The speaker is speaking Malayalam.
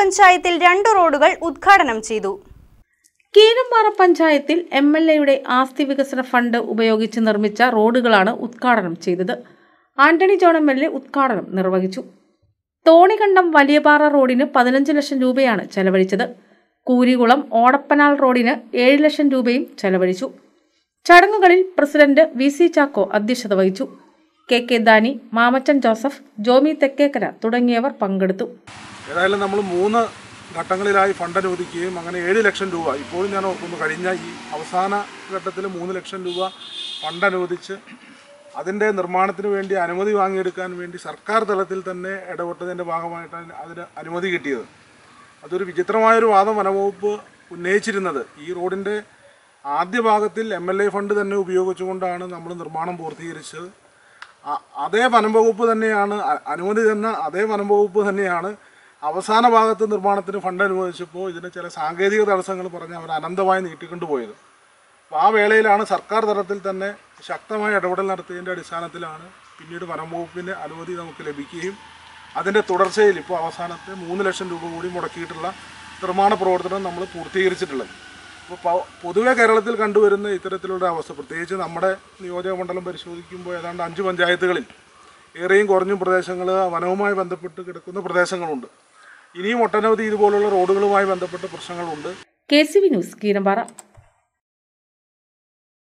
പഞ്ചായത്തിൽ രണ്ട് റോഡുകൾ ഉദ്ഘാടനം ചെയ്തു കീരമ്പാറ പഞ്ചായത്തിൽ എം എൽ എയുടെ ആസ്തി വികസന ഫണ്ട് ഉപയോഗിച്ച് നിർമ്മിച്ച റോഡുകളാണ് ഉദ്ഘാടനം ചെയ്തത് Antony John M L A ഉദ്ഘാടനം നിർവഹിച്ചു തോണികണ്ടം വലിയപാറ റോഡിന് പതിനഞ്ച് ലക്ഷം രൂപയാണ് ചെലവഴിച്ചത് കൂരികുളം ഓടപ്പനാൽ റോഡിന് ഏഴ് ലക്ഷം രൂപയും ചെലവഴിച്ചു ചടങ്ങുകളിൽ പ്രസിഡന്റ് വി സി ചാക്കോ അധ്യക്ഷത വഹിച്ചു കെ കെ ദാനി മാമച്ചൻ ജോസഫ് ജോമി തെക്കേക്കര തുടങ്ങിയവർ പങ്കെടുത്തു ഏതായാലും നമ്മൾ മൂന്ന് ഘട്ടങ്ങളിലായി ഫണ്ട് അനുവദിക്കുകയും അങ്ങനെ ഏഴ് ലക്ഷം രൂപ ഇപ്പോഴും ഞാൻ ഓർക്കുന്നു കഴിഞ്ഞ ഈ അവസാന ഘട്ടത്തിൽ മൂന്ന് ലക്ഷം രൂപ ഫണ്ട് അനുവദിച്ച് അതിൻ്റെ നിർമ്മാണത്തിന് വേണ്ടി അനുമതി വാങ്ങിയെടുക്കാൻ വേണ്ടി സർക്കാർ തലത്തിൽ തന്നെ ഇടപെട്ടതിൻ്റെ ഭാഗമായിട്ടാണ് അതിന് അനുമതി കിട്ടിയത് അതൊരു വിചിത്രമായൊരു വാദം വനവകുപ്പ് ഉന്നയിച്ചിരുന്നത് ഈ റോഡിൻ്റെ ആദ്യ ഭാഗത്തിൽ എം എൽ എ ഫണ്ട് തന്നെ ഉപയോഗിച്ചുകൊണ്ടാണ് നമ്മൾ നിർമ്മാണം പൂർത്തീകരിച്ചത് അ- അതേ വനം വകുപ്പ് തന്നെയാണ് അ- അനുമതി തന്ന അതേ വനം വകുപ്പ് തന്നെയാണ് അവസാന ഭാഗത്ത് നിർമ്മാണത്തിന് ഫണ്ട് അനുവദിച്ചപ്പോൾ ഇതിന് ചില സാങ്കേതിക തടസ്സങ്ങൾ പറഞ്ഞ് അവർ അനന്തമായി നീട്ടിക്കൊണ്ടുപോയത് അപ്പോൾ ആ വേളയിലാണ് സർക്കാർ തലത്തിൽ തന്നെ ശക്തമായ ഇടപെടൽ നടത്തിയതിൻ്റെ അടിസ്ഥാനത്തിലാണ് പിന്നീട് വനം വകുപ്പിൻ്റെ അനുമതി നമുക്ക് ലഭിക്കുകയും അതിൻ്റെ തുടർച്ചയിൽ ഇപ്പോൾ അവസാനത്തെ മൂന്ന് ലക്ഷം രൂപ കൂടി മുടക്കിയിട്ടുള്ള നിർമ്മാണ പ്രവർത്തനം നമ്മൾ പൂർത്തീകരിച്ചിട്ടുള്ളത് അപ്പോൾ പ- പൊതുവെ കേരളത്തിൽ കണ്ടുവരുന്ന ഇത്തരത്തിലുള്ള അവസ്ഥ പ്രത്യേകിച്ച് നമ്മുടെ നിയോജക മണ്ഡലം പരിശോധിക്കുമ്പോൾ ഏതാണ്ട് അഞ്ച് പഞ്ചായത്തുകളിൽ ഏറെയും കുറഞ്ഞും പ്രദേശങ്ങൾ വനവുമായി ബന്ധപ്പെട്ട് കിടക്കുന്ന പ്രദേശങ്ങളുണ്ട് ഇനിയും ഒട്ടനവധി ഇതുപോലുള്ള റോഡുകളുമായി ബന്ധപ്പെട്ട പ്രശ്നങ്ങളുണ്ട് K C V news Keerampara